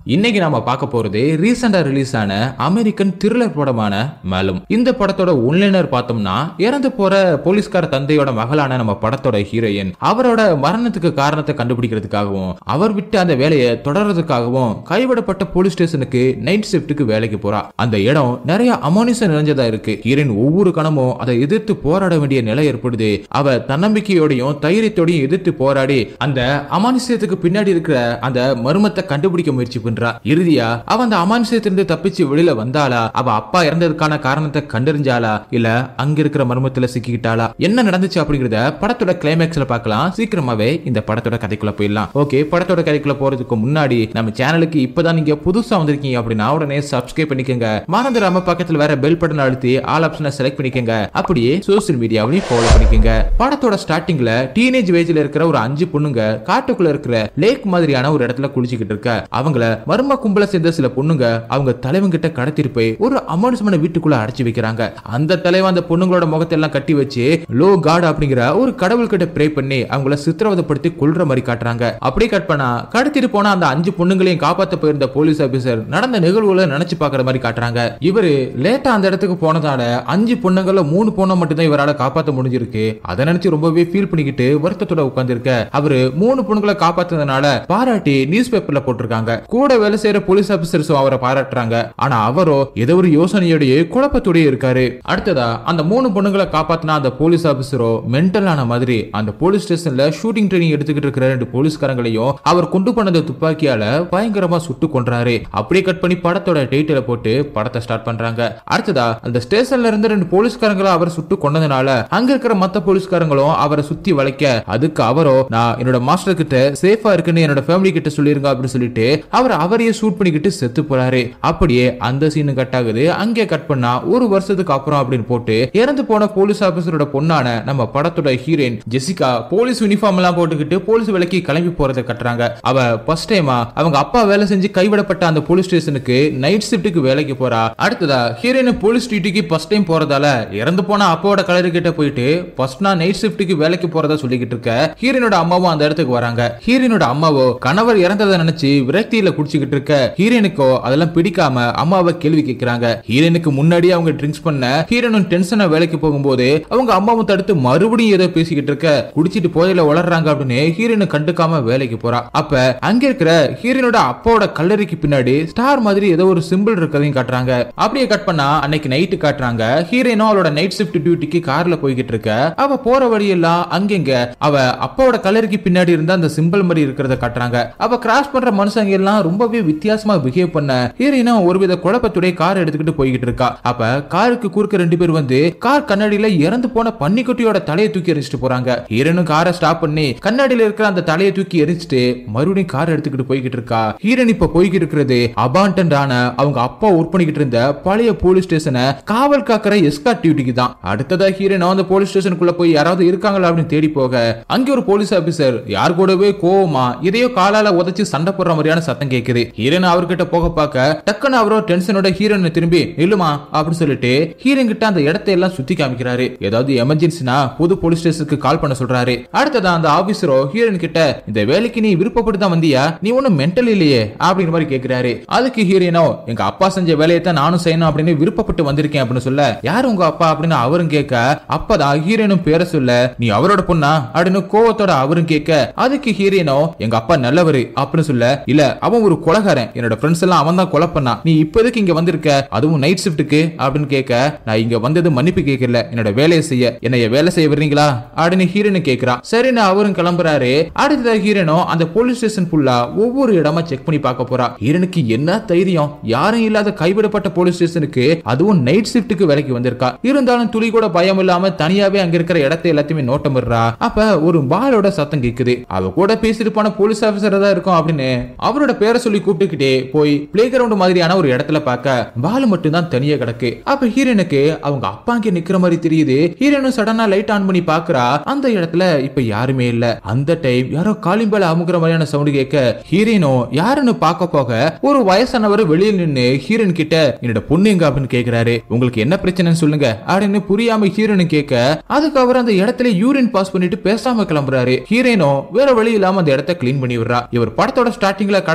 இன்னைக்கு நாம பார்க்க போறது ரீசெண்டா ரிலீஸ் ஆன அமெரிக்கன் த்ரில்லர் படமான மேலும் இந்த படத்தோட ஒன்லைனர் பார்த்தோம்னா இறந்து போற போலீஸ்கார தந்தையோட மகளான நம்ம படத்தோட ஹீரோயின் அவரோட மரணத்துக்கு காரணத்தை கண்டுபிடிக்கிறதுக்காகவும் அவர் விட்டு அந்த வேலையை தொடர்றதுக்காகவும் கைவிடப்பட்ட போலீஸ் ஸ்டேஷனுக்கு நைட் ஷிஃப்ட்டுக்கு வேலைக்கு போறா அந்த இடம் நிறைய அமானுஷம் நிறைஞ்சதா இருக்கு ஹீரோயின் ஒவ்வொரு கணமும் அதை எதிர்த்து போராட வேண்டிய நிலை ஏற்படுது அவ தன்னம்பிக்கையோடையும் தைரியத்தோடையும் எதிர்த்து போராடி அந்த அமானுஷத்துக்கு பின்னாடி இருக்கிற அந்த மர்மத்தை கண்டுபிடிக்க முயற்சி பண்றா இறுதியா அவ அந்த அமானுஷத்திலிருந்து தப்பிச்சு வெளியில வந்தாளா அவ அப்பா இறந்ததுக்கான காரணத்தை கண்டறிஞ்சாளா இல்ல அங்க இருக்கிற மர்மத்துல சிக்கிக்கிட்டாளா என்ன நடந்துச்சு அப்படிங்கறத படத்தோட கிளைமேக்ஸ்ல பார்க்கலாம் சீக்கிரமாவே இந்த படத்தோட கதைக்குள்ள போயிடலாம் ஓகே படத்தோட கதைக்குள்ள போறதுக்கு முன்னாடி நம்ம சேனலுக்கு இப்பதான் நீங்க புதுசா வந்திருக்கீங்க அப்படின்னா உடனே சப்ஸ்கிரைப் பண்ணிக்கோங்க மறந்துடாம பக்கத்துல வேற பெல் பட்டன் அழுத்தி ஆல் ஆப்ஷனை செலக்ட் பண்ணிக்கோங்க அப்படியே சோசியல் மீடியாவிலையும் ஃபாலோ பண்ணிக்கோங்க படத்தோட ஸ்டார்டிங்ல டீனேஜ் ஏஜ்ல இருக்கிற ஒரு அஞ்சு பொண்ணுங்க காட்டுக்குள்ள இருக்கிற லேக் மாதிரியான ஒரு இடத்துல குளிச்சுக்கிட்டு இருக்க அவங்கள மர்ம கும்பல சேர்ந்த சில பொண்ணுங்க அவங்க தலைவன் கிட்ட கடத்திட்டு போய் ஒரு அமானுஷமான வீட்டுக்குள்ள அடைச்சு வைக்கிறாங்க அந்த தலைவன் அந்த பொண்ணுங்களோட முகத்தை எல்லாம் கட்டி வச்சு லோ காட் அப்படிங்கிற ஒரு கடவுள் கிட்ட ப்ரே பண்ணி அவங்கள சித்திரவதைப்படுத்தி கொல்ற மாதிரி காட்டுறாங்க அப்படியே கட் பண்ணா கடத்திட்டு போன அந்த அஞ்சு பொண்ணுங்களையும் காப்பாத்த போயிருந்த போலீஸ் ஆபீசர் நடந்த நிகழ்வுகளை நினைச்சு பாக்குற மாதிரி காட்டுறாங்க இவரு லேட்டா அந்த இடத்துக்கு போனதால அஞ்சு பொண்ணுங்கள மூணு பொண்ணை மட்டும்தான் இவரால காப்பாத்த முடிஞ்சிருக்கு அதை நினைச்சு ரொம்பவே ஃபீல் பண்ணிக்கிட்டு வருத்தத்தோட உட்கார்ந்திருக்க அவரு மூணு பொண்ணுங்களை காப்பாத்துனதுனால பாராட்டி நியூஸ் பேப்பர்ல போட்டிருக்காங்க கூட வேலை செய்யற போலீஸ் ஆபீசர்ஸும் அவரை பாராட்டுறாங்க ஆனா அவரோ ஏதோ ஒரு யோசனையோடய குழப்பத்தோடய இருக்காரு அடுத்ததா அந்த மூணு பொண்ணுங்களை காப்பாத்தின அந்த போலீஸ் ஆபீசரோ மென்டல் ஆன மாதிரி அந்த போலீஸ் ஸ்டேஷன்ல ஷூட்டிங் ட்ரைனிங் எடுத்துக்கிட்டு இருக்கிற ரெண்டு போலீஸ்காரங்களையும் அவர் கொண்டு போனத துப்பாக்கியால பயங்கரமா சுட்டு கொன்றாரு அப்படியே கட் பண்ணி படத்தோட டைட்டில போட்டு படத்தை ஸ்டார்ட் பண்றாங்க அடுத்ததா அந்த ஸ்டேஷன்ல இருந்து ரெண்டு போலீஸ்காரங்களை அவர் சுட்டு கொண்டதுனால அங்க இருக்கிற மத்த போலீஸ்காரங்களும் அவரை சுத்தி வளைக்க அதுக்கு அவரோ நான் என்னோட மாஸ்டர் கிட்ட சேஃபா இருக்குன்னு என்னோட ஃபேமிலி கிட்ட சொல்லிருங்க அப்படின்னு சொல்லிட்டு அவர் அவரையே ஷூட் பண்ணிக்கிட்டு செத்து போறாரு அப்படியே அந்த சீனு கட் ஆகுது அங்கே கட் பண்ணா ஒரு வருஷத்துக்கு அப்புறம் அப்படின்னு போட்டு இறந்து போன போலீஸ் ஆபீசரோட பொண்ணான நம்ம படத்தோட ஹீரோயின் ஜெசிகா போலீஸ் யூனிஃபார்ம் எல்லாம் போட்டுக்கிட்டு போலீஸ் வேலைக்கு கிளம்பி போறதை கட்டுறாங்க அவ ஃபர்ஸ்ட் டைமா அவங்க அப்பா வேலை செஞ்சு கைவிடப்பட்ட அந்த போலீஸ் ஸ்டேஷனுக்கு நைட் ஷிஃப்ட்டுக்கு வேலைக்கு போறா அடுத்ததா ஹீரோயின் போலீஸ் டியூட்டிக்கு ஃபர்ஸ்ட் டைம் போறதால இறந்து போன அப்பாவோட கலரு கிட்ட போயிட்டு ஃபர்ஸ்ட் நான் நைட் ஷிஃப்ட்டுக்கு வேலைக்கு போறதா சொல்லிக்கிட்டு இருக்க ஹீரோனோட அம்மாவும் அந்த இடத்துக்கு வராங்க ஹீரோனோட அம்மாவோ கணவர் இறந்ததை நினைச்சு விரக்தியில குடிச்சுக்கிட்டு இருக்க ஹீரோனுக்கோ அதெல்லாம் பிடிக்காம அம்மாவை கேள்வி கேட்கிறாங்க ஹீரோனுக்கு முன்னாடி அவங்க ட்ரிங்க்ஸ் பண்ண ஹீரோனும் டென்ஷனா வேலைக்கு போகும்போது அவங்க அம்மாவும் தடுத்து மறுபடியும் ஏதோ பேசிக்கிட்டு இருக்க குடிச்சிட்டு போதையில வளர்றாங்க அப்படின்னு ஹீரோனு கண்டுக்காம வேலைக்கு போறா அப்ப அங்க இருக்கிற ஹீரோனோட அப்பாவோட கல்லறைக்கு பின்னாடி ஸ்டார் மாதிரி ஏதோ ஒரு சிம்பிள் இருக்கிறதையும் காட்டுறாங்க அப்படியே கட் பண்ணா அன்னைக்கு நைட்டு காட்டுறாங்க ஹீரோனும் அவளோட நைட் ஷிஃப்ட் டியூட்டிக்கு கார்ல போய்கிட்டு இருக்க அவ போற வழியெல்லாம் அங்கங்க அவ அப்பாவோட கல்லறைக்கு பின்னாடி இருந்த அந்த சிம்பிள் மாதிரி இருக்கிறத காட்டுறாங்க அவ கிராஸ் பண்ற மனுஷங்க எல்லாம் ரொம்பவே வித்தியாசமா பிஹேவ் பண்ண ஹீரோயினும் ஒருவித குழப்பத்துடைய கார் எடுத்துக்கிட்டு போய்கிட்டு இருக்கா அப்ப காருக்கு குறுக்க ரெண்டு பேர் வந்து கார் கண்ணாடியில இறந்து போன பன்னிக்குட்டியோட தலையை தூக்கி எரிச்சிட்டு போறாங்க ஹீரோனும் காரை ஸ்டாப் பண்ணி கண்ணாடியில இருக்கிற அந்த தலையை தூக்கி எரிச்சிட்டு மறுபடியும் கார் எடுத்துக்கிட்டு போய்கிட்டு இருக்கா ஹீரோன் இப்ப போய்கிட்டு இருக்கிறது அபாண்டன்ட் ஆன அவங்க அப்பா ஒர்க் பண்ணிக்கிட்டு இருந்த பழைய போலீஸ் ஸ்டேஷனை காவல் காக்கிற எஸ்கார்ட் டியூட்டிக்கு தான் அடுத்ததா ஹீரோனும் அந்த போலீஸ் ஸ்டேஷனுக்குள்ள போய் யாராவது இருக்காங்களா அப்படின்னு தேடி போக அங்க ஒரு போலீஸ் ஆபீசர் யார் கூடவே கோவமா இதையோ காலால உதைச்சு சண்டை போடுற மாதிரியான சத்தம் கேக்குது ஹீரோன் அவர்கிட்ட போக பார்க்க டக்குன்னு அவரோ டென்ஷனோட ஹீரோனை திரும்பி நில்லுமா அப்படின்னு சொல்லிட்டு ஹீரோன் கிட்ட அந்த இடத்தை எல்லாம் சுத்தி காமிக்கிறாரு ஏதாவது எமர்ஜென்சினா புது போலீஸ் ஸ்டேஷனுக்கு கால் பண்ண சொல்றாரு அடுத்ததா அந்த ஆபீசரோ ஹீரோயின் கிட்ட இந்த வேலைக்கு நீ விருப்பப்பட்டு தான் வந்தியா நீ ஒன்னும் மென்டல் இல்லையே அப்படிங்கிற மாதிரி கேக்குறாரு அதுக்கு ஹீரோயினோ எங்க அப்பா செஞ்ச வேலையை தான் நானும் செய்யணும் அப்படின்னு விருப்பப்பட்டு வந்திருக்கேன் அப்படின்னு சொல்ல யார் உங்க அப்பா அப்படின்னு அவரும் கேட்க அப்பதான் ஹீரோயினும் பேர சொல்ல நீ அவரோட பொண்ணா அப்படின்னு கோவத்தோட அவரும் கேட்க அதுக்கு ஹீரோயினோ எங்க அப்பா நல்லவரு அப்படின்னு சொல்ல இல்ல அவன் ஒரு கொலகாரன் என்னோட ஃப்ரெண்ட்ஸ் எல்லாம் அவன் தான் கொலை பண்ணான் நீ இப்போதைக்கு இங்க வந்திருக்க அதுவும் நைட் ஷிஃப்ட்டுக்கு அப்படின்னு கேட்க நான் இங்க வந்தது மன்னிப்பு கேட்கல என்னோட வேலையை செய்ய என்னைய வேலை செய்ய விடுறீங்களா அப்படின்னு ஹீரோனு கேக்குறான் சரின்னு அவரும் கிளம்புறாரு அடுத்ததா ஹீரோனோ அந்த போலீஸ் ஸ்டேஷன் ஃபுல்லா ஒவ்வொரு இடமா செக் பண்ணி பார்க்க போறா ஹீரோனுக்கு என்ன தைரியம் யாரும் இல்லாத கைவிடப்பட்ட போலீஸ் ஸ்டேஷனுக்கு அதுவும் நைட் ஷிஃப்ட்டுக்கு வேலைக்கு வந்திருக்கா இருந்தாலும் துளி கூட பயம் இல்லாம தனியாவே அங்க இருக்கிற இடத்தை எல்லாத்தையுமே நோட்டம் விடுறா அப்ப ஒரு பாலோட சத்தம் கேக்குது அவ கூட பேசிட்டு போன போலீஸ் ஆபீசர் தான் இருக்கும் அப்படின்னு அவரோட பேரை சொல்லி கூப்பிட்டுக்கிட்டே போய் பிளே கிரவுண்ட் மாதிரியான ஒரு இடத்துல பார்க்க பாலு மட்டும் தான் தனியா கிடக்கு அப்ப ஹீரோனுக்கு அவங்க அப்பா அங்க நிக்கிற மாதிரி தெரியுது ஹீரோனும் சடனா லைட் ஆன் பண்ணி பாக்குறா அந்த இடத்துல இப்ப யாருமே இல்ல அந்த டைம் யாரோ காலிம்பால அமுக்குற மாதிரியான சவுண்ட் கேட்க ஹீரோனோ யாருன்னு பார்க்க போக ஒரு வயசானவர் வெளியில் நின்னு ஹீரோன் கிட்ட என்னோட பொண்ணு எங்க அப்படின்னு கேக்குறாரு உங்களுக்கு என்ன பிரச்சனைன்னு சொல்லுங்க அப்படின்னு புரியாம ஹீரோனு கேட்க அதுக்கு அவர் அந்த இடத்துல யூரின் பாஸ் பண்ணிட்டு பேசாம கிளம்புறாரு ஹீரோயினோ வேற வழி இல்லாம அந்த இடத்த கிளீன் பண்ணி விடுறா இவர் படத்தோட ஸ்டார்டிங்ல கடத்திட்டு போன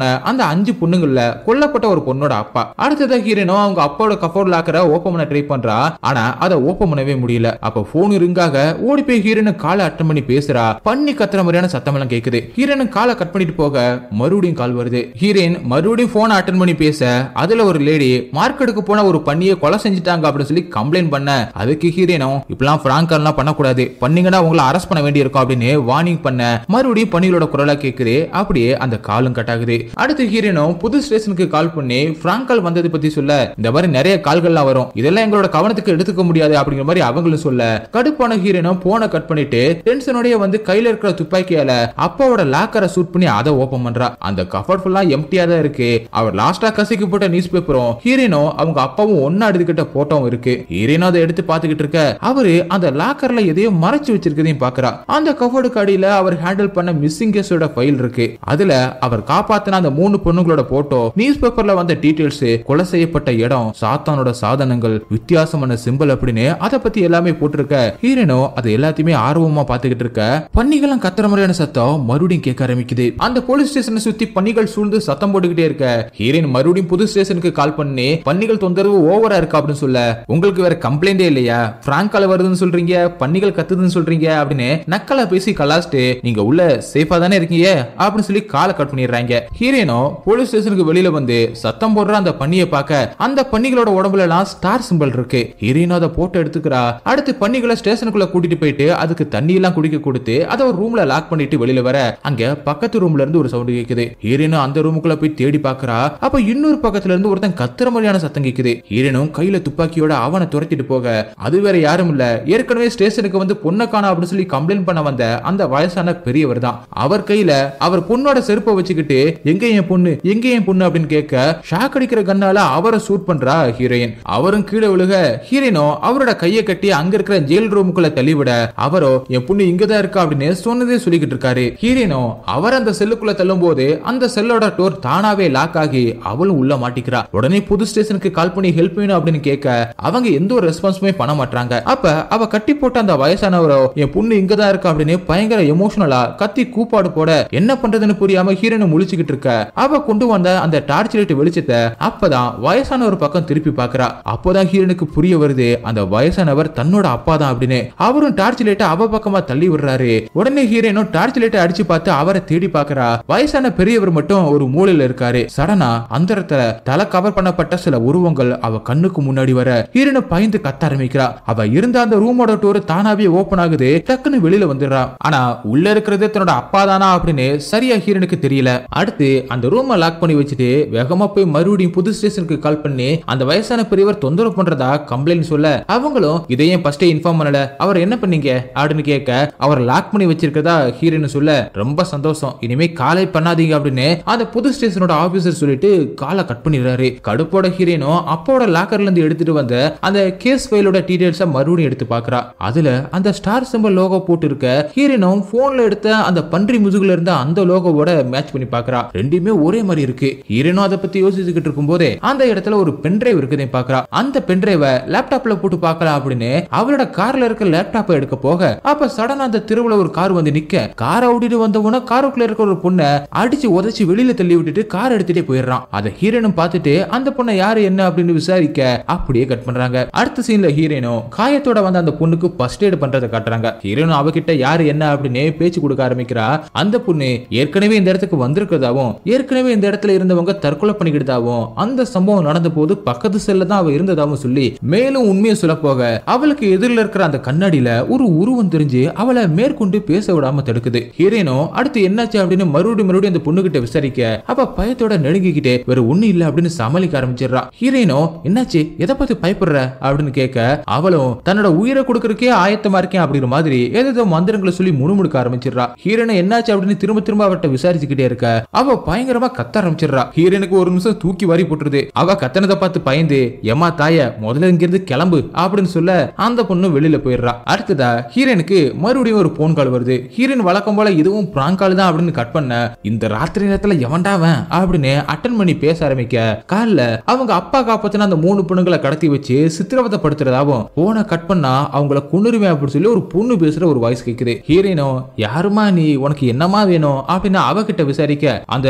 போன அந்த அஞ்சு பொண்ணுங்கள்ல கொல்லப்பட்ட ஒரு பொண்ணோட அப்பா அடுத்ததா ஹீரோனும் அவங்க அப்பாவோட கஃபோர்ட் லாக்கரை ஓப்பன் பண்ண ட்ரை பண்றா ஆனா அதை ஓப்பன் பண்ணவே முடியல அப்ப போன் ரிங்காக ஓடி போய் ஹீரோனு காலை அட்டன் பண்ணி பேசுறா பண்ணி கத்துற மாதிரியான சத்தம் எல்லாம் கேக்குது ஹீரோனு காலை கட் பண்ணிட்டு போக மறுபடியும் கால் வருது ஹீரோயின் மறுபடியும் போனை அட்டன் பண்ணி பேச அதுல ஒரு லேடி மார்க்கெட்டுக்கு போன ஒரு பண்ணியை கொலை செஞ்சுட்டாங்க அப்படின்னு சொல்லி கம்ப்ளைண்ட் பண்ண அதுக்கு ஹீரோனும் இப்பெல்லாம் பிராங்கெல்லாம் பண்ணக்கூடாது பண்ணீங்கன்னா உங்களை அரெஸ்ட் பண்ண வேண்டியிருக்கும் அப்படின்னு வார்னிங் பண்ண மறுபடியும் பணிகளோட குரலா கேக்குது அப்படியே அந்த காலும் கட் ஆகுது அடுத்து ஹீரோனும் புது ஸ்டேஷனுக்கு கால் பண்ணி பிராங்கல் வந்தது பத்தி சொல்ல இந்த மாதிரி நிறைய கால்கள்லாம் வரும் இதெல்லாம் எங்களோட கவனத்துக்கு எடுத்துக்க முடியாது அப்படிங்கிற மாதிரி அவங்களும் சொல்ல கடுப்பான ஹீரோனும் போனை கட் பண்ணிட்டு டென்ஷனோடய வந்து கையில இருக்கிற துப்பாக்கியால அப்பாவோட லாக்கரை சூட் பண்ணி அதை ஓபன் பண்றா அந்த கஃபர் ஃபுல்லா எம்டியா தான் இருக்கு அவர் லாஸ்டா கசிக்கு போட்ட நியூஸ் பேப்பரும் ஹீரோனும் அவங்க அப்பாவும் ஒன்னா எடுத்துக்கிட்ட போட்டோவும் இருக்கு ஹீரோனும் அதை எடுத்து பாத்துக்கிட்டு இருக்க அவரு அந்த லாக்கர்ல எதையோ மறைச்சு வச்சிருக்கதையும் பாக்குறா அந்த கஃபோர்டுக்கு அடியில அவர் ஹேண்டில் பண்ண மிஸ்ஸிங் கேஸோட ஃபைல் இருக்கு அதுல அவர் காப்பாத்தின அந்த மூணு பொண்ணுங்களோட போட்டோ நியூஸ் பேப்பர்ல வந்த டீடைல்ஸ் கொலை செய்யப்பட்ட இடம் சாத்தானோட சாதனங்கள் வித்தியாசமான சிம்பிள் அப்படின்னு அதை பத்தி எல்லாமே போட்டிருக்க ஹீரோனோ அது எல்லாத்தையுமே ஆர்வமா பாத்துக்கிட்டு இருக்க பன்னிகளும் கத்துற மாதிரியான சத்தம் மறுபடியும் கேட்க ஆரம்பிக்குது அந்த போலீஸ் ஸ்டேஷனை சுத்தி பன்னிகள் சூழ்ந்து சத்தம் போட்டுக்கிட்டே இருக்க ஹீரோயின் மறுபடியும் புது ஸ்டேஷனுக்கு கால் பண்ணி பன்னிகள் தொந்தரவு ஓவரா இருக்கா அப்படின்னு சொல்ல உங்களுக்கு வேற கம்ப்ளைண்டே இல்லையா பிராங்கால வருதுன்னு சொல்றீங்க பன்னிகள் கத்துதுன்னு சொல்றீங்க அப்படின்னு நக்கலா பேசி கலாச்சிட்டு நீங்க உள்ள சேஃபா தானே இருக்கீங்க அப்படின்னு சொல்லி காலை கட் பண்ணிடுறாங்க ஹீரோயினோ போலீஸ் ஸ்டேஷனுக்கு வெளியில வந்து சத்தம் போடுற அந்த பன்னியை பார்க்க அந்த பன்னிகளோட உடம்புல எல்லாம் ஸ்டார் சிம்பிள் இருக்கு ஹீரோயினோ அதை போட்டோ எடுத்துக்கிறா அடுத்து பன்னிகளை ஸ்டேஷனுக்குள்ள கூட்டிட்டு போயிட்டு அதுக்கு தண்ணி எல்லாம் குடிக்க கொடுத்து அதை ஒரு ரூம்ல லாக் பண்ணிட்டு வெளியில வர அங்க பக்கத்து ரூம்ல இருந்து ஒரு சவுண்ட் கேக்குது ஹீரோயினும் அந்த ரூமுக்குள்ள போய் தேடி பாக்குறா அப்ப இன்னொரு பக்கத்துல இருந்து ஒருத்தன் கத்துற மாதிரியான சத்தம் கேக்குது ஹீரோனும் கையில துப்பாக்கியோட அவனை துரத்திட்டு போக அது வேற யாரும் இல்ல ஏற்கனவே ஸ்டேஷனுக்கு வந்து பொண்ணை காணோம் அப்படின்னு சொல்லி கம்ப்ளைண்ட் பண்ண வந்த அந்த வயசான பெரியவர் தான் அவர் கையில அவர் பொண்ணோட செருப்பை வச்சுக்கிட்டு எங்க என் பொண்ணு எங்க என் பொண்ணு அப்படின்னு கேட்க ஷாக் அடிக்கிற கண்ணால அவரை சூட் பண்றா ஹீரோயின் அவரும் கீழே விழுக ஹீரோயினும் அவரோட கையை கட்டி அங்க இருக்கிற ஜெயில் ரூமுக்குள்ள தள்ளிவிட அவரோ என் பொண்ணு இங்கதான் இருக்கா அப்படின்னு சொன்னதே சொல்லிக்கிட்டு இருக்காரு ஹீரோயினும் அவர் அந்த செல்லுக்குள்ள தள்ளும் போது அந்த செல்லோட டோர் தானாவே லாக் ஆகி அவளும் உள்ள மாட்டிக்கிறா உடனே புது ஸ்டேஷனுக்கு கால் பண்ணி ஹெல்ப் வேணும் அப்படின்னு கேட்க அவங்க எந்த ஒரு ரெஸ்பான்ஸுமே பண்ண மாட்டாங்க அப்ப அவ கட்டி போட்ட அந்த வயசானவரோ என் பொண்ணு இங்கதான் இருக்கா அப்படின்னு பயங்கர எமோஷனலா கத்தி கூப்பாடு போட என்ன பண்றதுன்னு புரியாம ஹீரோனை முழிச்சுக்கிட்டு இருக்க அவ கொண்டு வந்த அந்த டார்ச் லைட் வெளிச்சத்தை அப்பதான் வயசான ஒரு பக்கம் திருப்பி பாக்குறா அப்போதான் ஹீரோனுக்கு புரிய வருது அந்த வயசானவர் தன்னோட அப்பா தான் அப்படின்னு அவரும் டார்ச் லைட்டை அவ பக்கமா தள்ளி விடுறாரு உடனே ஹீரோனும் டார்ச் லைட்டை அடிச்சு பார்த்து அவரை தேடி பாக்குறா வயசான பெரியவர் மட்டும் ஒரு மூலையில இருக்காரு சடனா அந்தரத்துல தலை கவர் பண்ணப்பட்ட சில உருவங்கள் அவ கண்ணுக்கு முன்னாடி வர ஹீரோனை பயந்து கத்த ஆரம்பிக்கிறா அவ இருந்த அந்த ரூமோட டோர் தானாவே ஓபன் ஆகுது டக்குன்னு வெளியில வந்துடுறா ஆனா உள்ள இருக்கிறது தன்னோட அப்பா தானா அப்படின்னு சரியா ஹீரோனுக்கு தெரியல அடுத்து அந்த ரூமை லாக் பண்ணி வச்சுட்டு வேகமா போய் மறுபடியும் புது ஸ்டேஷனுக்கு கால் பண்ணி அந்த வயசான பெரியவர் தொந்தரவு பண்றதா கம்ப்ளைண்ட் சொல்ல அவங்களும் இதையும் ஃபர்ஸ்டே இன்ஃபார்ம் பண்ணல அவர் என்ன பண்ணீங்க அப்படின்னு கேட்க அவர் லாக் பண்ணி வச்சிருக்கதா ஹீரோயின் சொல்ல ரொம்ப சந்தோஷம் இனிமே காலை பண்ணாதீங்க அப்படின்னு அந்த புது ஸ்டேஷனோட ஆபீசர் சொல்லிட்டு காலை கட் பண்ணிடுறாரு கடுப்போட ஹீரோயினும் அப்போட லாக்கர்ல இருந்து எடுத்துட்டு வந்த அந்த கேஸ் ஃபைலோட டீடைல்ஸ மறுபடியும் எடுத்து பாக்குறா அதுல அந்த ஸ்டார் சிம்பிள் லோகோ போட்டு இருக்க ஹீரோயினும் போன்ல எடுத்த அந்த பன்றி முதுகுல இருந்த அந்த லோகோவோட மேட்ச் பண்ணி பாக்குறா ரெண்டுமே ஒரே மாதிரி இருக்கு ஹீரோனும் அதை பத்தி யோசிச்சுக்கிட்டு இருக்கும் போதே அந்த இடத்துல ஒரு பென்டிரைவ் இருக்குதே பாக்குறா அந்த பென்டிரைவ லேப்டாப்ல போட்டு பார்க்கலாம் அப்படின்னு அவளோட கார்ல இருக்க லேப்டாப்பை எடுக்க போக அப்ப சடனா அந்த தெருவுல ஒரு கார் வந்து நிக்க காரை ஓட்டிட்டு வந்தவன காருக்குள்ள இருக்க ஒரு பொண்ணை அடிச்சு உதைச்சு வெளியில தள்ளி விட்டுட்டு கார் எடுத்துட்டே போயிடுறான் அதை ஹீரோனும் பார்த்துட்டு அந்த பொண்ணை யாரு என்ன அப்படின்னு விசாரிக்க அப்படியே கட் பண்றாங்க அடுத்த சீன்ல ஹீரோனும் காயத்தோட வந்து அந்த பொண்ணுக்கு ஃபர்ஸ்ட் எய்ட் பண்றதை காட்டுறாங்க ஹீரோனும் அவகிட்ட யாரு என்ன அப்படின்னு பேச்சு கொடுக்க ஆரம்பிக்கிறா அந்த பொண்ணு ஏற்கனவே இந்த இடத்துக்கு வந்திருக்கிறதாவும் ஏற்கனவே இந்த இடத்துல இருந்தவங்க தற்கொலை பண்ணிக்கிட்டதாவும் அந்த சம்பவம் நடந்த போது பக்கத்து செல்ல தான் அவ இருந்ததாவும் சொல்லி மேலும் உண்மையை சொல்ல போக அவளுக்கு எதிரில் இருக்கிற அந்த கண்ணாடியில ஒரு உருவம் தெரிஞ்சு அவளை மேற்கொண்டு பேச விடாம தடுக்குது ஹீரோனோ அடுத்து என்னாச்சு அப்படின்னு மறுபடியும் மறுபடியும் அந்த பொண்ணுகிட்ட விசாரிக்க அப்ப பயத்தோட நெருங்கிக்கிட்டே வேற ஒண்ணு இல்ல அப்படின்னு சமாளிக்க ஆரம்பிச்சிடுறா ஹீரோயினோ என்னாச்சு எதை பத்தி பயப்படுற அப்படின்னு கேட்க அவளும் தன்னோட உயிரை கொடுக்கறதுக்கே ஆயத்தமா இருக்கேன் அப்படிங்கிற மாதிரி ஏதோ மந்திரங்களை சொல்லி முணுமுணுக்க ஆரம்பிச்சிடுறா ஹீரோனை என்னாச்சு அப்படின்னு திரும்ப திரும்ப அவர்கிட்ட விசாரிச்சுக்கிட்டே இருக்க அவ பயங்கரமா கத்த ஆரம்பிச்சிடுறா ஹீரோனுக்கு ஒரு நிமிஷம் தூக்கி வாரி போட்டுருது அவ கத்தனதை பார்த்து பயந்து எம்மா தாய முதல்ல இங்கிருந்து கிளம்பு அப்படின்னு சொல்ல அந்த பொண்ணு வெளியில போயிடுறா அடுத்ததா ஹீரோனுக்கு மறுபடியும் ஒரு போன் கால் வருது ஹீரோயின் வழக்கம் போல இதுவும் பிராங்க் கால் தான் அப்படின்னு கட் பண்ண இந்த ராத்திரி நேரத்துல எவன்டாவன் அப்படின்னு அட்டன் பண்ணி பேச ஆரம்பிக்க கால்ல அவங்க அப்பா காப்பாத்தின அந்த மூணு பொண்ணுங்களை கடத்தி வச்சு சித்திரவதைப்படுத்துறதாவும் போனை கட் பண்ணா அவங்கள கொன்னுருவேன் அப்படின்னு சொல்லி ஒரு பொண்ணு பேசுற ஒரு வாய்ஸ் கேக்குது ஹீரோயினோ யாருமா நீ உனக்கு என்னமா வேணும் அப்படின்னு அவகிட்ட விசாரிக்க அந்த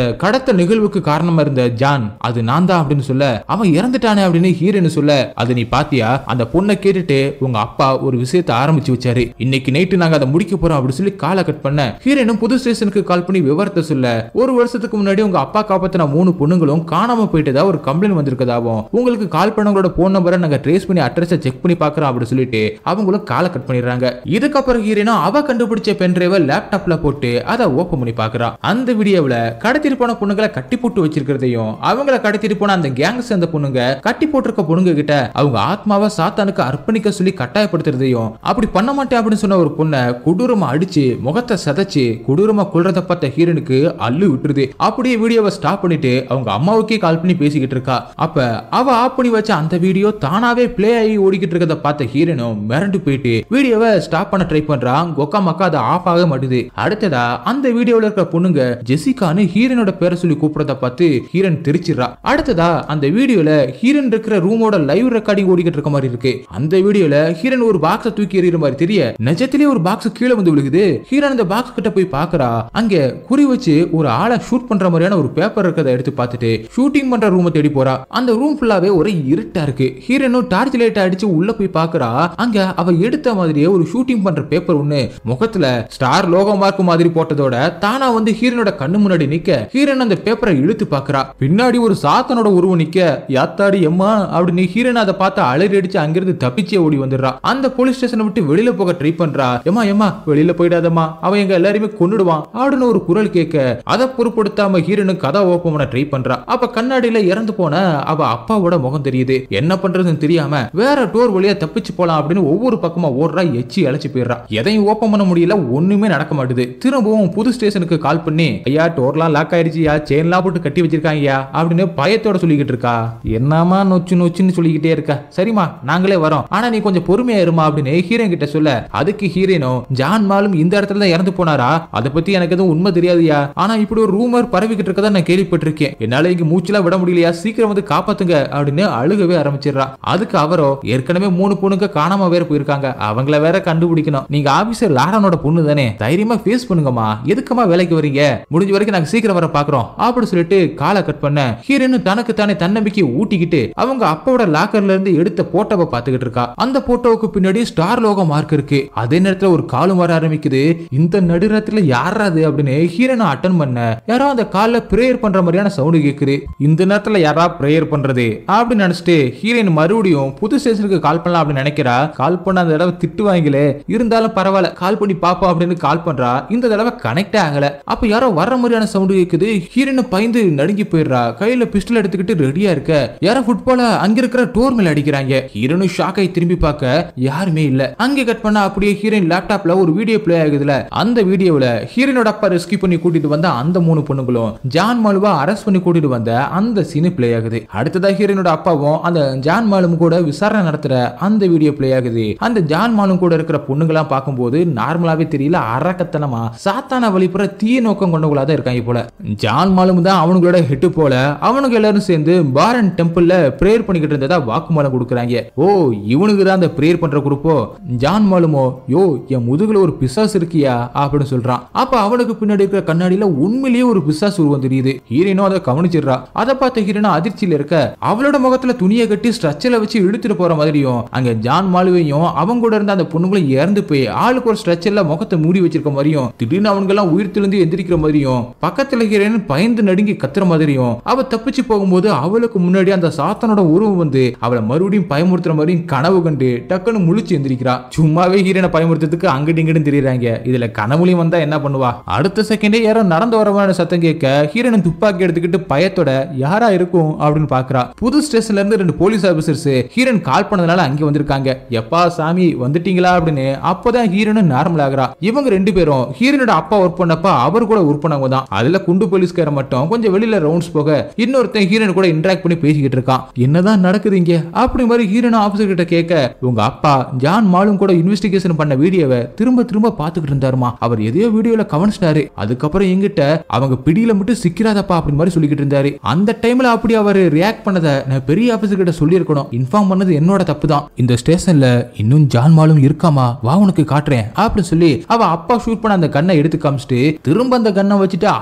கடத்த நிகழ்வுக்கு காரணமா இருந்த ஜான் அது நான் தான் அப்படின்னு சொல்ல அவன் இறந்துட்டானே அப்படின்னு ஹீரோயின் சொல்ல அது நீ பாத்தியா அந்த பொண்ணை கேட்டுட்டு உங்க அப்பா ஒரு விஷயத்தை ஆரம்பிச்சு வச்சாரு இன்னைக்கு நைட்டு நாங்க அதை முடிக்க போறோம் அப்படின்னு சொல்லி காலை கட் பண்ண ஹீரோயினும் புது ஸ்டேஷனுக்கு கால் பண்ணி விவரத்தை சொல்ல ஒரு வருஷத்துக்கு முன்னாடி உங்க அப்பா காப்பாத்தின மூணு பொண்ணுங்களும் காணாம போயிட்டதா ஒரு கம்ப்ளைண்ட் வந்திருக்கதாவும் உங்களுக்கு கால் பண்ணவங்களோட போன் நம்பரை நாங்க ட்ரேஸ் பண்ணி அட்ரஸை செக் பண்ணி பாக்குறோம் அப்படின்னு சொல்லிட்டு அவங்களும் காலை கட் பண்ணிடுறாங்க இதுக்கப்புறம் ஹீரோனும் அவ கண்டுபிடிச்ச பென் டிரைவை லேப்டாப்ல போட்டு அதை ஓப்பன் பண்ணி பாக்குறா அந்த வீடியோவில் கடத்திட்டு போன பொண்ணுங்களை கட்டி போட்டு வச்சிருக்கிறதையும் அவங்கள கடத்திட்டு போன அந்த கேங் சேர்ந்த பொண்ணுங்க கட்டி போட்டிருக்க பொண்ணுங்க கிட்ட அவங்க ஆத்மாவை சாத்தானுக்கு அர்ப்பணிக்க சொல்லி கட்டாயப்படுத்துறதையும் அப்படி பண்ண மாட்டேன் அப்படின்னு சொன்ன ஒரு பொண்ணை கொடூரமா அடிச்சு முகத்தை சதைச்சு கொடூரமா கொள்றத பார்த்த ஹீரோனுக்கு அள்ளு விட்டுருது அப்படியே வீடியோவை ஸ்டாப் பண்ணிட்டு அவங்க அம்மாவுக்கே கால் பண்ணி பேசிக்கிட்டு இருக்கா அப்ப அவ ஆஃப் பண்ணி வச்ச அந்த வீடியோ தானாவே ப்ளே ஆகி ஓடிக்கிட்டு இருக்கத பார்த்த ஹீரோனும் மிரண்டு போயிட்டு வீடியோவை ஸ்டாப் பண்ண ட்ரை பண்றா கொக்கா மக்கா அது ஆஃப் ஆக மாட்டுது அடுத்ததா அந்த வீடியோல இருக்கிற பொண்ணுங்க ஜெசிகான்னு ஹீரோனோட பேரை சொல்லி கூப்பிடுறத பார்த்து ஹீரன் தெரிச்சிடுறா அடுத்ததா அந்த வீடியோல ஹீரன் இருக்கிற ரூமோட லைவ் ரெக்கார்டிங் ஓடிக்கிட்டு இருக்க மாதிரி இருக்கு அந்த வீடியோல ஹீரன் ஒரு பாக்ஸ தூக்கி எறிகிற மாதிரி தெரிய நிஜத்திலேயே ஒரு பாக்ஸ் கீழே வந்து விழுகுது ஹீரன் அந்த பாக்ஸ் கிட்ட போய் பாக்குறா அங்க குறி வச்சு ஒரு ஆளை ஷூட் பண்ற மாதிரியான ஒரு பேப்பர் இருக்கிறத எடுத்து பார்த்துட்டு ஷூட்டிங் பண்ற ரூமை தேடி போறா அந்த ரூம் ஃபுல்லாவே ஒரே இருட்டா இருக்கு ஹீரனும் டார்ச் லைட் அடிச்சு உள்ள போய் பாக்குறா அங்க அவ எடுத்த மாதிரியே ஒரு ஷூட்டிங் பண்ற பேப்பர் ஒண்ணு முகத்துல ஸ்டார் லோகோ மார்க் மாதிரி போட்டதோட தானா வந்து ஹீரனோட கண்ணு முன்னாடி நிக்க ஹீரன் அந்த பேப்பரை இழுத்து பாக்குறா பின்னாடி ஒரு சாத்தனோட உருவம் நிக்க யாத்தாடி எம்மா அப்படின்னு ஹீரன் அதை பார்த்து அலறி அடிச்சு அங்கிருந்து தப்பிச்சே ஓடி வந்துடுறா அந்த போலீஸ் ஸ்டேஷனை விட்டு வெளியில போக ட்ரை பண்றா எம்மா எம்மா வெளியில போயிடாதம்மா அவன் எங்க எல்லாரையுமே கொன்னுடுவான் அப்படின்னு ஒரு குரல் கேட்க அதை பொருட்படுத்தாம ஹீரனு கதை ஓப்பன் பண்ண ட்ரை பண்றா அப்ப கண்ணாடியில இறந்து போன அவ அப்பாவோட முகம் தெரியுது என்ன பண்றதுன்னு தெரியாம வேற டோர் வழியா தப்பிச்சு போலாம் அப்படின்னு ஒவ்வொரு பக்கமா ஓடுறா எச்சி அழைச்சு போயிடுறா எதையும் ஓப்பன் பண்ண முடியல ஒண்ணுமே நடக்க மாட்டுது திரும்பவும் புது ஸ்டேஷனுக்கு கால் பண்ணி ஐயா டோர்லாம் லாக் ஆயிடுச்சுயா செயின்லாம் போட்டு கட்டி வச்சிருக்காங்கயா அப்படின்னு பயத்தோட சொல்லிக்கிட்டு இருக்கா என்னமா நொச்சு நொச்சுன்னு சொல்லிக்கிட்டே இருக்கா சரிம்மா நாங்களே வரோம் ஆனா நீ கொஞ்சம் பொறுமையா இருமா அப்படின்னு ஹீரோயின் கிட்ட சொல்ல அதுக்கு ஹீரோயினும் ஜான் மாலும் இந்த இடத்துல தான் இறந்து போனாரா அதை பத்தி எனக்கு எதுவும் உண்மை தெரியாதுயா ஆனா இப்படி ஒரு ரூமர் பரவிக்கிட்டு இருக்கதா நான் கேள்விப்பட்டிருக்கேன் என்னால இங்க மூச்சுலாம் விட முடியலையா சீக்கிரம் வந்து காப்பாத்துங்க அப்படின்னு அழுகவே ஆரம்பிச்சிடுறா அதுக்கு அவரோ ஏற்கனவே மூணு பொண்ணுங்க காணாம வேற போயிருக்காங்க அவங்கள வேற கண்டுபிடிக்கணும் நீங்க ஆபீசர் லாரனோட பொண்ணு தானே தைரியமா ஃபேஸ் பண்ணுங்கம்மா எதுக்குமா வேலைக்கு வரீங்க முடிஞ்ச வரைக்கும் நாங்க சீக்கிரம் வர பாக்குறோம் அப்படி சொல்லிட்டு காலை கட் பண்ண ஹீரோயின் தனக்கு தானே தன்னம்பிக்கை ஊட்டிக்கிட்டு அவங்க அப்பாவோட லாக்கர்ல இருந்து எடுத்த போட்டோவை பாத்துக்கிட்டு இருக்கா அந்த போட்டோவுக்கு பின்னாடி ஸ்டார் லோகோ மார்க் இருக்கு அதே நேரத்துல ஒரு காலும் வர ஆரம்பிக்குது இந்த நடுராத்திரில யாரா அது அப்படின்னு ஹீரோனை அட்டன் பண்ண யாரோ அந்த கால்ல பிரேயர் பண்ற மாதிரியான சவுண்ட் கேக்குது இந்த நேரத்துல யாரா பிரேயர் பண்றது அப்படின்னு நினைச்சிட்டு ஹீரோயின் மறுபடியும் புது ஸ்டேஷனுக்கு கால் பண்ணலாம் அப்படின்னு நினைக்கிறா கால் பண்ண அந்த தடவை திட்டுவாங்களே இருந்தாலும் பரவாயில்ல கால் பண்ணி பாப்போம் அப்படின்னு கால் பண்றா இந்த தடவை கனெக்டே ஆகல அப்ப யாரோ வர்ற மாதிரியான சவுண்ட் கேக்குது ஹீரோயின் பயந்து நடுங்கி போயிடுறா கையில பிஸ்டல் எடுத்துக்கிட்டு ரெடியா இருக்க யாரோ ஃபுட்பால அங்க இருக்கிற டோர் மேல அடிக்கிறாங்க ஹீரோனும் ஷாக் ஆகி திரும்பி பார்க்க யாருமே இல்ல அங்க கட் பண்ணா அப்படியே ஹீரோயின் லேப்டாப்ல ஒரு வீடியோ பிளே ஆகுதுல அந்த வீடியோல ஹீரோனோட அப்பா ரெஸ்கியூ பண்ணி கூட்டிட்டு வந்த அந்த மூணு பொண்ணுங்களும் ஜான் மாலுவா அரெஸ்ட் பண்ணி கூட்டிட்டு வந்த அந்த சீனு பிளே ஆகுது அடுத்ததா ஹீரோனோட அப்பாவும் அந்த ஜான் மாலும் கூட விசாரணை நடத்துற அந்த வீடியோ பிளே ஆகுது அந்த ஜான் மாலும் கூட இருக்கிற பொண்ணுங்களாம் பார்க்கும்போது நார்மலாவே தெரியல அரக்கத்தனமா சாத்தான வழிபுற தீய நோக்கம் கொண்டவங்களா தான் இருக்காங்க போல ஜான் மாலும் தான் அவனுங்களோட ஹெட்டு போல அவனுங்க எல்லாரும் சேர்ந்து பாரன் டெம்பிள்ல பிரேயர் பண்ணிக்கிட்டு இருந்ததா வாக்குமூலம் கொடுக்குறாங்க ஓ இவனுக்கு தான் அந்த பிரேயர் பண்ற குரூப்போ ஜான் மாலுமோ யோ என் முதுகுல ஒரு பிசாசு இருக்கியா அப்படின்னு சொல்றான் அப்ப அவனுக்கு பின்னாடி இருக்கிற கண்ணாடியில உண்மையிலேயே ஒரு பிசாசு உருவம் தெரியுது ஹீரோனும் அதை கவனிச்சிடுறா அதை பார்த்த ஹீரோனா அதிர்ச்சியில இருக்க அவளோட முகத்துல துணியை கட்டி ஸ்ட்ரச்சர்ல வச்சு இழுத்துட்டு போற மாதிரியும் அங்க ஜான் மாலுவையும் அவங்க கூட இருந்த அந்த பொண்ணுங்களும் இறந்து போய் ஆளுக்கு ஒரு ஸ்ட்ரச்சர்ல முகத்தை மூடி வச்சிருக்க மாதிரியும் திடீர்னு அவங்க எல்லாம் உயிர் திழுந்து எந்திரிக்கிற மாதிரியும் பக்கத்துல ஹீரோயின் பயந்து நடுங்கி கத்துற மாதிரியும் அவ தப்பிச்சு போகும்போது அவளுக்கு முன்னாடி அந்த சாத்தனோட உருவம் வந்து அவளை மறுபடியும் பயமுறுத்துற மாதிரியும் கனவு கண்டு டக்குன்னு முழிச்சு எந்திரிக்கிறா சும்மாவே ஹீரோனை பயமுறுத்துறதுக்கு அங்கிட்டு இங்கிட்டு தெரியுறாங்க இதுல கனவுலையும் வந்தா என்ன பண்ணுவா அடுத்த செகண்டே யாரோ நடந்து வரமான சத்தம் கேட்க ஹீரோயின் துப்பாக்கி எடுத்துக்கிட்டு பயத்தோட யாரா இருக்கும் அப்படின்னு பாக்குறா புது ஸ்டேஷன்ல இருந்து ரெண்டு போலீஸ் ஆபீசர்ஸ் ஹீரோன் கால் பண்ணதுனால அங்க வந்திருக்காங்க எப்பா சாமி வந்துட்டீங்களா அப்படின்னு அப்பதான் ஹீரோனும் நார்மல் ஆகுறா இவங்க ரெண்டு பேரும் ஹீரோனோட அப்பா ஒர்க் பண்ணப்ப அவர் கூட ஒர்க் பண்ணவங்க தான் அதுல குண்டு போலீஸ்கார மட்டும் கொஞ்சம் வெளியில ரவுண்ட்ஸ் போக இன்னொருத்தன் ஹீரோன் கூட இன்டராக்ட் பண்ணி பேசிக்கிட்டு இருக்கான் என்னதான் நடக்குது இங்க அப்படி மாதிரி ஹீரோன் ஆபீசர் கிட்ட கேட்க உங்க அப்பா ஜான் மாலும் கூட இன்வெஸ்டிகேஷன் பண்ண வீடியோவை திரும்ப திரும்ப பாத்துக்கிட்டு இருந்தாருமா அவர் எதையோ வீடியோல கவனிச்சிட்டாரு அதுக்கப்புறம் எங்கிட்ட அவங்க பிடியில மட்டும் சிக்கிறாதப்பா அப்படி மாதிரி சொல்லிக்கிட்டு இருந்தாரு அந்த டைம்ல அப்படி அவர் ரியாக்ட் பண்ணதை நான் பெரிய ஆபீசர் கிட்ட சொல்லியிருக்கணும் இன்ஃபார்ம் பண்ணது என்னோட தப்பு தான் இந்த ஸ்டேஷன்ல இன்னும் ஜான் மாலும் இருக்காமா வா உனக்கு காட்டுறேன் அப்படின்னு சொல்லி அவ அப்பா ஷூட் பண்ண அந்த கண்ணை எடுத்து காமிச்சிட்டு திரும்ப அந்த கண்ணை வச்சுட்டு அவன் திரும்ப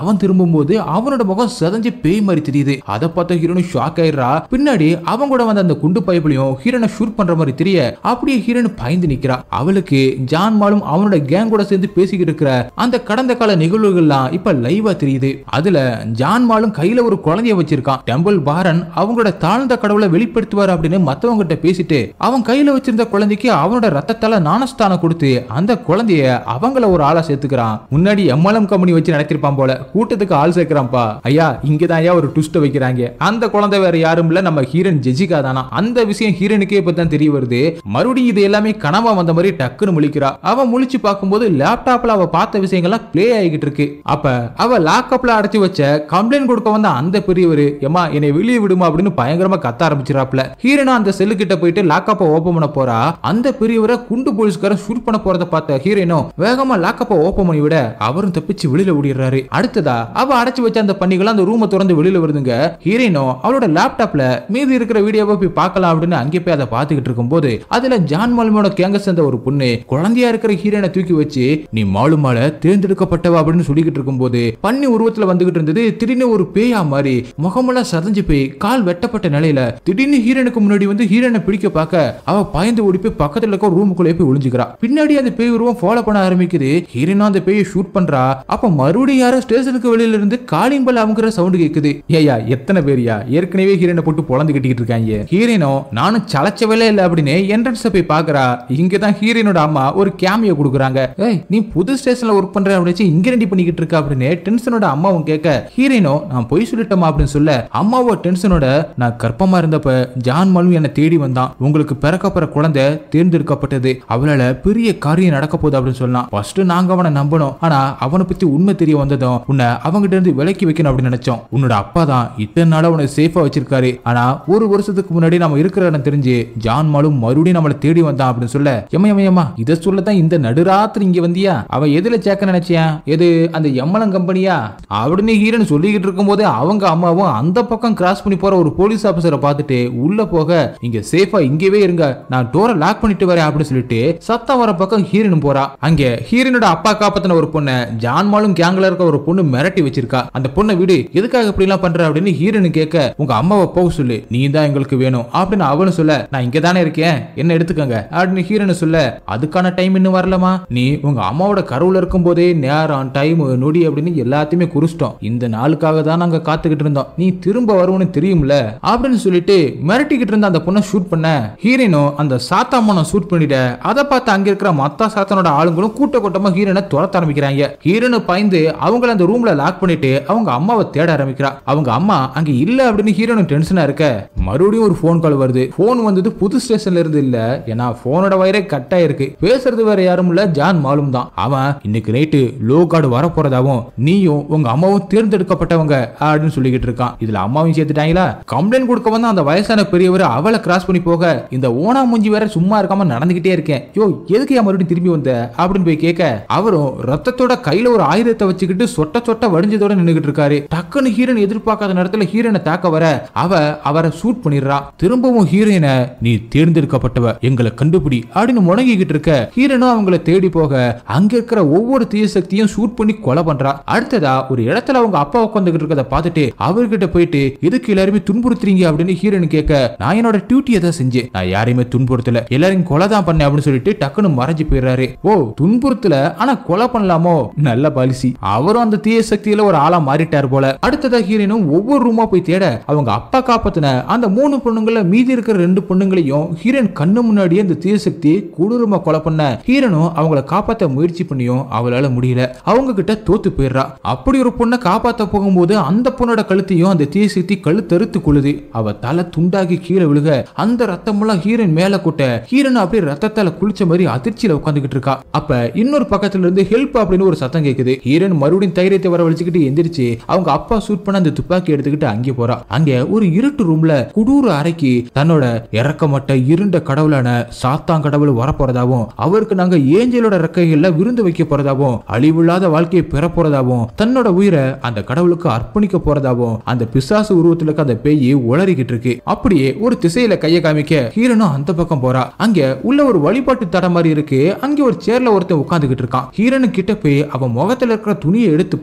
பார்க்கும்போது அவனோட முகம் செதஞ்சு பேய் மாதிரி தெரியுது அதை பார்த்த ஹீரோனு ஷாக் ஆயிடுறா பின்னாடி அவங்க கூட வந்த அந்த குண்டு பைப்லயும் ஹீரோனை ஷூட் பண்ற மாதிரி தெரிய அப்படியே ஹீரோன் பயந்து நிக்கிறா அவளுக்கு ஜான் மாலும் அவனோட கேங் கூட சேர்ந்து பேசிக்கிட்டு இருக்கிற அந்த கடந்த கால நிகழ்வுகள்லாம் இப்ப லைவா தெரியுது அதுல ஜான் மாலும் கையில ஒரு குழந்தைய வச்சிருக்கான் டெம்பிள் பாரன் அவங்களோட தாழ்ந்த கடவுளை வெளிப்படுத்துவார் அப்படின்னு மத்தவங்க கிட்ட பேசிட்டு அவன் கையில வச்சிருந்த குழந்தைக்கு அவனோட ரத்தத்தால நாணஸ்தானம் கொடுத்து அந்த குழந்தைய அவங்கள ஒரு ஆளா சேர்த்துக்கிறான் முன்னாடி எம்எல்எம் கம்பெனி வச்சு நடத்திருப்பான் போல கூட்டத்துக்கு ஆள் சேர்க்கிறான்ப்பா ஐயா இங்கதான் ஐயா ஒரு ட்விஸ்ட் வைக்கிறாங்க அந்த குழந்தை வேற யாரும் இல்ல நம்ம ஹீரோன் ஜெஜிகா தானா அந்த விஷயம் ஹீரோனுக்கே இப்ப தான் தெரிய வருது மறுபடியும் இது எல்லாமே கனவா வந்த மாதிரி டக்குன்னு முழிக்கிறா அவ முழிச்சு பார்க்கும்போது லேப்டாப்ல அவ பார்த்த விஷயங்கள்லாம் ப்ளே ஆகிட்டு இருக்கு அப்ப அவ லாக்அப்ல அடைச்சு வச்ச கம்ப்ளைண்ட் கொடுக்க வந்த அந்த பெரியவர் ஏமா என்னை வெளியே விடுமா அப்படின்னு பயங்கரமா கத்த ஆரம்பிச்சிடாப்ல ஹீரோனா அந்த செல்லு கிட்ட போயிட்டு லாக்கப்பை ஓபன் பண்ண போறா அந்த பெரியவரை குண்டு போலீஸ்காரன் ஷூட் பண்ண போறத பார்த்த ஹீரோனும் வேகமா லாக்கப்பை ஓபன் பண்ணி விட அவரும் தப்பிச்சு வெளியில ஓடிடுறாரு அடுத்ததா அவ அடைச்சு வச்ச அந்த பண்ணிகள் அந்த ரூமை திறந்து வெளியில வருதுங்க ஹீரோனும் அவளோட லேப்டாப்ல மீதி இருக்கிற வீடியோவை போய் பார்க்கலாம் அப்படின்னு அங்கே போய் அதை பார்த்துக்கிட்டு இருக்கும்போது அதுல ஜான் மாலுமோட கேங்க சேர்ந்த ஒரு பொண்ணு குழந்தையா இருக்கிற ஹீரோனை தூக்கி வச்சு நீ மாலுமால தேர்ந்தெடுக்கப்பட்டவ அப்படின்னு சொல்லிக்கிட்டு இருக்கும்போது பண்ணி உருவத்துல வந்துகிட்டு இருந்தது திடீர்னு ஒரு பேயா மாதிரி முகமெல்லாம் சதஞ்சு போய் கால் வெட்டப்பட்ட நிலையில திடீர்னு ஹீரோனுக்கு முன்னாடி வந்து ஹீரோனை பிடிக்க பார்க்க அவ பயந்து ஓடி போய் பக்கத்துல இருக்க ரூமுக்குள்ளே போய் ஒளிஞ்சுக்கிறா பின்னாடி அந்த பேய் உருவம் ஃபாலோ பண்ண ஆரம்பிக்குது ஹீரோனும் அந்த பேயை ஷூட் பண்றா அப்ப மறுபடியும் யாரோ ஸ்டேஷனுக்கு வெளியில இருந்து காலிங் பல் அமுக்கிற சவுண்ட் கேக்குது ஏயா எத்தனை பேரியா ஏற்கனவே ஹீரோனை போட்டு பொழந்து கட்டிக்கிட்டு இருக்காங்க ஹீரோனோ நானும் சளைச்சவளே இல்ல அப்படின்னு என்ட்ரன்ஸ் போய் பாக்குறா இங்கதான் ஹீரோனோட அம்மா ஒரு கேமியோ கொடுக்குறாங்க ஏய் நீ புது ஸ்டேஷன்ல ஒர்க் பண்ற அப்படின்னு இங்க ரெடி பண்ணிக்கிட்டு இருக்க அப்படின்னு டென்ஷனோட அம்மாவும் கேட்க ஹீரோனோ நான் பொய் சொல்லிட்டோமா அப்படின்னு சொல்ல அம்மாவோ டென்ஷனோட நான் கர்ப்பமா இருந்தப்ப ஜான் மாலும் என்னை தேடி வந்தான் உங்களுக்கு பிறக்கப்படுற குழந்தை தேர்ந்தெடுக்கப்பட்டது அவளால பெரிய காரியம் நடக்க போகுது அப்படின்னு சொன்னான் ஃபர்ஸ்ட் நாங்க அவனை நம்பணும் ஆனா அவனை பத்தி உண்மை தெரிய வந்ததும் உன்னை அவங்கிட்ட இருந்து விலக்கி வைக்கணும் அப்படின்னு நினைச்சோம் உன்னோட அப்பா தான் இத்தனை நாளா உன்னை சேஃபா வச்சிருக்காரு ஆனா ஒரு வருஷத்துக்கு முன்னாடி நம்ம இருக்கிற இடம் தெரிஞ்சு ஜான் மாலும் மறுபடியும் நம்மளை தேடி வந்தான் அப்படின்னு சொல்ல எம்மையம்மையம்மா இதை சொல்லத்தான் இந்த நடுராத்திரி இங்க வந்தியா அவன் எதுல சேர்க்க நினைச்சியா எது அந்த எம்மலம் கம்பெனியா அப்படின்னு ஹீரன் சொல்லிக்கிட்டு இருக்கும்போதே அவங்க அம்மாவும் அந்த பக்கம் கிராஸ் பண்ணி போற ஒரு போலீஸ் ஆபீசரை பார்த்துட்டு உள்ள போக இங்க சேஃபா இங்கவே இருங்க நான் டோரை லாக் பண்ணிட்டு வரேன் அப்படின்னு சொல்லிட்டு சத்தம் வர பக்கம் ஹீரனும் போறா அங்க ஹீரனோட அப்பா காப்பாத்தின ஒரு பொண்ணை ஜான்மாலும் கேங்ல இருக்க ஒரு பொண்ணு மிரட்டி வச்சிருக்கா அந்த பொண்ணை விடு எதுக்காக இப்படி எல்லாம் பண்ற அப்படின்னு ஹீரனு கேட்க உங்க அம்மாவை போக சொல்லு நீ தான் எங்களுக்கு வேணும் அப்படின்னு அவளும் சொல்ல நான் இங்க தானே இருக்கேன் என்ன எடுத்துக்கங்க அப்படின்னு ஹீரனு சொல்ல அதுக்கான டைம் இன்னும் வரலமா நீ உங்க அம்மாவோட கருவுல இருக்கும் போதே நேரம் டைம் நொடி அப்படின்னு எல்லாத்தையுமே குறிச்சிட்டோம் இந்த நாளுக்காக தான் நாங்க காத்துக்கிட்டு இருந்தோம் நீ திரும்ப வருவன்னு தெரியும்ல அப்படின்னு சொல்லிட்டு மிரட்டிக்கிட்டு இருந்த அந்த பொண்ணை ஷூட் பண்ண ஹீரோனும் அந்த சாத்தாமனை ஷூட் பண்ணிட அதை பார்த்து அங்க இருக்கிற மத்த சாத்தானோட ஆளுங்களும் கூட்ட கூட்டமா ஹீரோனை துரத்த ஆரம்பிக்கிறாங்க ஹீரோனு பயந்து அவங்கள அந்த ரூம்ல லாக் பண்ணிட்டு அவங்க அம்மாவை தேட ஆரம்பிக்கிறா அவங்க அம்மா அங்க இல்ல அப்படின்னு ஹீரோனு டென்ஷனா இருக்க மறுபடியும் ஒரு ஃபோன் கால் வருது ஃபோன் வந்தது புது ஸ்டேஷன்ல இருந்து இல்ல ஏன்னா போனோட வயரே கட் ஆயிருக்கு பேசுறது வேற யாரும் இல்ல ஜான் மாலும் தான் அவன் இன்னைக்கு நைட்டு லோ கார்டு வர போறதாவும் நீயும் உங்க அம்மாவும் தேர்ந்தெடுக்கப்பட்டவங்க அப்படின்னு சொல்லிக்கிட்டு இருக்கான் இதுல அம்மாவையும் சேர்த்துட்டாங்களா கம்ப்ளைண்ட் கொடுக்க வந்த அந்த வயசான பெரியவர் அவளை கிராஸ் பண்ணி போக இந்த ஓனா மூஞ்சி வேற சும்மா இருக்காம நடந்துகிட்டே இருக்கேன் யோ எதுக்கு ஏன் மறுபடியும் திரும்பி வந்த அப்படின்னு போய் கேட்க அவரும் ரத்தத்தோட கையில ஒரு ஆயுதத்தை வச்சுக்கிட்டு சொட்ட சொட்ட வடிஞ்சதோட நின்னுகிட்டு இருக்காரு டக்குன்னு ஹீரோன் எதிர்பார்க்காத நேரத்துல ஹீரோனை தாக்க வர அவ அவரை ஷூட் பண்ணிடுறா திரும்பவும் ஹீரோயினை நீ தேர்ந்தெடுக்கப்பட்டவ எங்களை கண்டுபிடி அப்படின்னு முடங்கிக்கிட்டு இருக்க ஹீரோனும் அவங்கள தேடி போக அங்க இருக்கிற ஒவ்வொரு தீய சக்தியும் ஷூட் பண்ணி கொலை பண்றா அடுத்ததா ஒரு இடத்துல அவங்க அப்பா உட்காந்துக்கிட்டு இருக்கத பார்த்துட்டு அவர்கிட்ட போயிட்டு எதுக்கு எல்லாருமே துன்புறுத்துறீங்க அப்படின்னு ஹீரோன் கேட்க நான் என்னோட டியூட்டியை தான் செஞ்சேன் நான் யாரையுமே துன்புறுத்தல எல்லாரையும் கொலை தான் பண்ணேன் அப்படின்னு சொல்லிட்டு டக்குன்னு மறைஞ்சு போயிடுறாரு ஓ துன்புறுத்தல ஆனா கொலை பண்ணலாமோ நல்ல பாலிசி அவரும் அந்த தீய சக்தியில ஒரு ஆளா மாறிட்டார் போல அடுத்ததா ஹீரோனும் ஒவ்வொரு ரூமா போய் தேட அவங்க அப்பா காப்பாத்தின அந்த மூணு பொண்ணுங்கள மீதி இருக்கிற ரெண்டு பொண்ணுங்களையும் ஹீரோன் கண்ணு முன்னாடியே அந்த தீய சக்தி கொடூரமா கொலை பண்ண ஹீரோனும் அவங்கள காப்பாத்த முயற்சி பண்ணியும் அவளால முடியல அவங்க கிட்ட தோத்து போயிடுறா அப்படி ஒரு பொண்ணை காப்பாத்த போகும்போது அந்த பொண்ணோட கழுத்தையும் அந்த தீய சக்தி கழுத்தறுத்து கொள்ளுது அவ தலை துண்டாகி கீழே விழுக அந்த ரத்தமெல்லாம் ஹீரோன் மேல கொட்ட ஹீரோன் அப்படியே ரத்தத்தால குளிச்ச மாதிரி அதிர்ச்சியில உட்காந்துக்கிட்டு இருக்கா அப்ப இன்னொரு பக்கத்துல இருந்து ஹெல்ப் அப்படின்னு ஒரு சத்தம் கேக்குது ஹீரோன் மறுபடியும் தைரியத்தை வரவழைச்சுக்கிட்டு எந்திரிச்சு அவங்க அப்பா ஷூட் பண்ண அந்த துப்பாக்கி எடுத்துக்கிட்டு அங்கே போறா அங்க ஒரு இருட்டு ரூம்ல குடூர அறைக்கு தன்னோட இறக்கமட்ட இருண்ட கடவுளான சாத்தான் கடவுள் வரப்போறதாவும் அவருக்கு நாங்க ஏஞ்சலோட ரெக்கைகள்ல விருந்து வைக்க போறதாவும் அழிவில்லாத வாழ்க்கையை பெற போறதாவும் தன்னோட உயிரை அந்த கடவுளுக்கு அர்ப்பணிக்க போறதாவும் அந்த பிசாசு உருவத்துல இருக்க அந்த பேய் உளறிக்கிட்டு இருக்கு அப்படியே ஒரு திசையில கைய காமிக்க ஹீரனும் அந்த பக்கம் போறா அங்க உள்ள ஒரு வழிபாட்டு தடம் மாதிரி இருக்கு அங்க ஒரு சேர்ல ஒருத்தன் உட்கார்ந்துகிட்டு இருக்கான் ஹீரனு கிட்ட போய் அவன் முகத்துல இருக்கிற துணியை எடுத்து பார்த்தா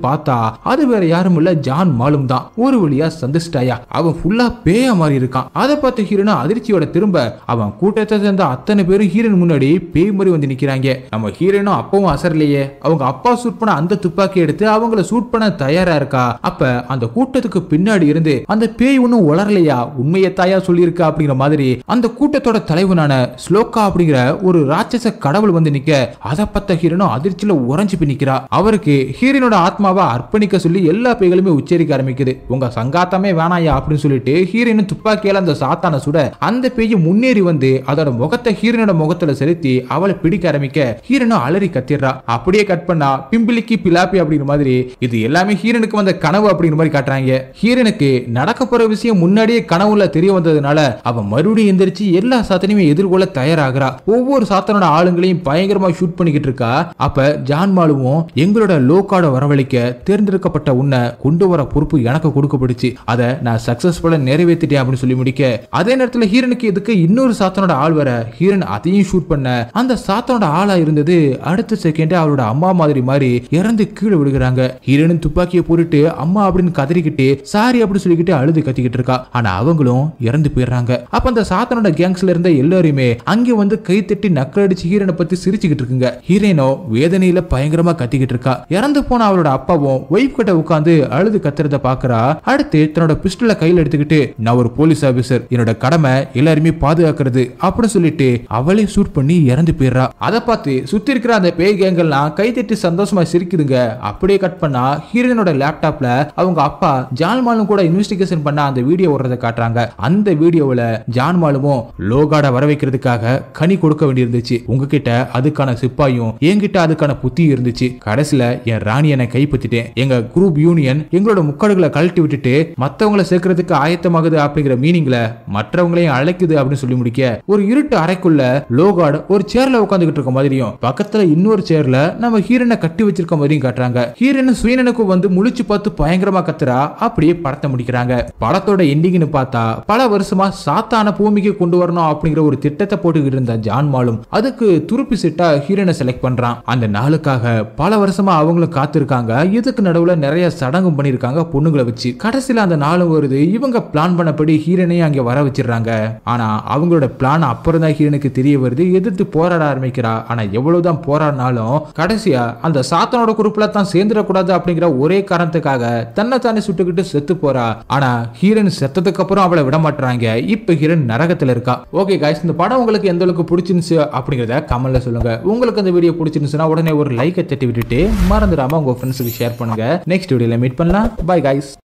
அது வேற யாரும் இல்ல ஜான் மாலும் தான் ஒரு வழியா சந்திச்சிட்டாயா அவன் ஃபுல்லா பேயா மாதிரி இருக்கான் அதை பார்த்த ஹீரோனா அதிர்ச்சியோட திரும்ப அவன் கூட்டத்தை சேர்ந்த அத்தனை பேரும் ஹீரோன் முன்னாடி பேய் மாதிரி வந்து நிக்கிறாங்க நம்ம ஹீரோனும் அப்பவும் அசரலையே அவங்க அப்பா சூட் பண்ண அந்த துப்பாக்கி எடுத்து அவங்கள சூட் பண்ண தயாரா இருக்கா அப்ப அந்த கூட்டத்துக்கு பின்னாடி இருந்து அந்த பேய் ஒன்னும் உளரலையா உண்மையை தாயா சொல்லியிருக்கா அப்படிங்கிற மாதிரி அந்த கூட்டத்தோட தலைவனான ஸ்லோகா அப்படிங்கிற ஒரு ராட்சச கடவுள் வந்து நிக்க அதை பார்த்த ஹீரோனும் அதிர்ச்சியில உறைஞ்சு போய் நிக்கிறா அவருக்கு ஹீரோனோட ஆத்மாவை அர்ப்பணிக்க சொல்லி எல்லா பேய்களுமே உச்சரிக்க ஆரம்பிக்குது உங்க சங்காத்தமே வேணாயா அப்படின்னு சொல்லிட்டு ஹீரோயின் துப்பாக்கியால அந்த சாத்தான சுட அந்த பேய் முன்னேறி வந்து அதோட முகத்தை ஹீரோனோட முகத்துல செலுத்தி அவளை பிடிக்க ஆரம்பிக்க ஹீரோனும் அலறி கத்திடுறா அப்படியே கட் பண்ணா பிம்பிளிக்கி பிலாப்பி அப்படிங்கிற மாதிரி இது எல்லாமே ஹீரோனுக்கு வந்த கனவு அப்படிங்கிற மாதிரி காட்டுறாங்க ஹீரோனுக்கு நடக்க போற விஷயம் முன்னாடியே கனவுல தெரிய வந்ததுனால அவன் மறுபடியும் எந்திரிச்சு எல்லா சாத்தனையுமே எதிர்கொள்ள தயாராகிறா ஒவ்வொரு சாத்தனோட ஆளுங்களையும் பயங்கரமா ஷூட் பண்ணிக்கிட்டு இருக்கா அப்ப ஜான் மாலுவும் எங்களோட லோக்காட வரவழைக்க தேர்ந்தெடுக்கப்பட்ட உன்னை கொண்டு வர பொறுப்பு எனக்கு கொடுக்கப்படுச்சு அதை நான் சக்சஸ்ஃபுல்லா நிறைவேற்றிட்டேன் அப்படின்னு சொல்லி முடிக்க அதே நேரத்துல ஹீரனுக்கு எதுக்கு இன்னொரு சாத்தனோட ஆள் வர ஹீரன் அதையும் ஷூட் பண்ண அந்த சாத்தனோட ஆளா இருந்தது அடுத்த செகண்ட் அவரோட அம்மா மாதிரி மாதிரி இறந்து கீழே விழுகிறாங்க ஹீரனும் துப்பாக்கியை போட்டுட்டு அம்மா அப்படின்னு கதறிக்கிட்டு சாரி அப்படின்னு சொல்லிக்கிட்டு அழுது கத்திக்கிட்டு இருக்கா ஆனா அவங்களும் இறந்து போயிடுறாங்க அப்ப அந்த சாத்தனோட கேங்ஸ்ல இருந்த எல்லாருமே அங்கே வந்து கை தட்டி நக்கல் அடிச்சு ஹீரனை பத்தி சிரிச்சுக்கிட்டு இருக்குங்க ஹீரோனோ வேதனையில பயங்கரமா கத்திக்கிட்டு இருக்கா இறந்து போன அவளோட அப்பாவும் ஒய்ஃப் கிட்ட உட்காந்து அழுது கத்துறத பாக்குறா அடுத்து தன்னோட பிஸ்டலை கையில எடுத்துக்கிட்டு நான் ஒரு போலீஸ் ஆபீசர் என்னோட கடமை எல்லாருமே பாதுகாக்கிறது அப்படின்னு சொல்லிட்டு அவளே ஷூட் பண்ணி இறந்து போயிடுறா அதை பார்த்து சுத்தி இருக்கிற அந்த பேய் கேங்கெல்லாம் கை தட்டி சந்தோஷமா சிரிக்குதுங்க அப்படியே கட் பண்ணா ஹீரோனோட லேப்டாப்ல அவங்க அப்பா ஜான்மாலும் கூட இன்வெஸ்டிகேஷன் பண்ண அந்த வீடியோ ஓடுறத காட்டுறாங்க அந்த வீடியோவில் ஜான்மாலுமும் லோகாட வர வைக்கிறதுக்காக கனி கொடுக்க வேண்டியிருந்துச்சு உங்ககிட்ட அதுக்கான சிப்பாயும் என்கிட்ட அதுக்கான புத்தியும் இருந்துச்சு கடைசியில என் ராணியை நான் கைப்பற்றிட்டேன் எங்க குரூப் யூனியன் எங்களோட முக்காடுகளை கழட்டி விட்டுட்டு மத்தவங்கள சேர்க்கறதுக்கு ஆயத்தமாகுது அப்படிங்கிற மீனிங்ல மற்றவங்களையும் அழைக்குது அப்படின்னு சொல்லி முடிக்க ஒரு இருட்டு அறைக்குள்ள லோகாட் ஒரு சேர்ல உட்காந்துக்கிட்டு இருக்க மாதிரியும் பக்கத்துல இன்னொரு சேர்ல நம்ம ஹீரனை கட்டி வச்சிருக்க மாதிரியும் காட்டுறாங்க ஹீரன் சுயனனுக்கும் வந்து முழிச்சு பார்த்து பயங்கரமா கத்துறா அப்படியே படத்தை முடிக்கிறாங்க படத்தோட எண்டிங்னு பார்த்தா பல வருஷமா சாத்தான பூமிக்கு கொண்டு வரணும் அப்படிங்கிற ஒரு திட்டத்தை போட்டுக்கிட்டு இருந்த ஜான் மாலும் அதுக்கு துருப்பி செட்டா ஹீரோனை செலக்ட் பண்றான் அந்த நாளுக்காக பல வருஷமா அவங்களும் காத்திருக்காங்க இதுக்கு நடுவுல நிறைய சடங்கும் பண்ணிருக்காங்க பொண்ணுங்களை வச்சு கடைசியில அந்த நாளும் வருது இவங்க பிளான் பண்ணபடி ஹீரோனையும் அங்க வர வச்சிடுறாங்க ஆனா அவங்களோட பிளான் அப்புறம் தான் ஹீரோனுக்கு தெரிய வருது எதிர்த்து போராட ஆரம்பிக்கிறா ஆனா எவ்வளவுதான் போராடினாலும் கடைசியா அந்த சாத்தனோட குரூப்ல தான் சேர்ந்துடக்கூடாது அப்படிங்கிற ஒரே காரணத்துக்காக தன்னை தானே சுட்டுக்கிட்டு செத்து போறா ஆனா ஹீரோன் செத்ததுக்கு அப்புறம் அவளை விட மாட்டாங்க இப்ப ஹீரோன் நரகத்துல இருக்கா ஓகே காய்ஸ் இந்த படம் உங்களுக்கு எந்த அளவுக்கு பிடிச்சிருந்துச்சு அப்படிங்கிறத கமெண்ட்ல சொல்லுங்க உங்களுக்கு அந்த வீடியோ பிடிச்சிருந்துச்சுன்னா உடனே ஒரு லைக்கை தட்டி விட்டுட்டு மறந்துடாம உங்க ஃப்ரெண்ட்ஸுக்கு ஷேர் பண்ணுங்க நெக்ஸ்ட் வீடியோல மீட் பண்ணலாம் பை காய்ஸ்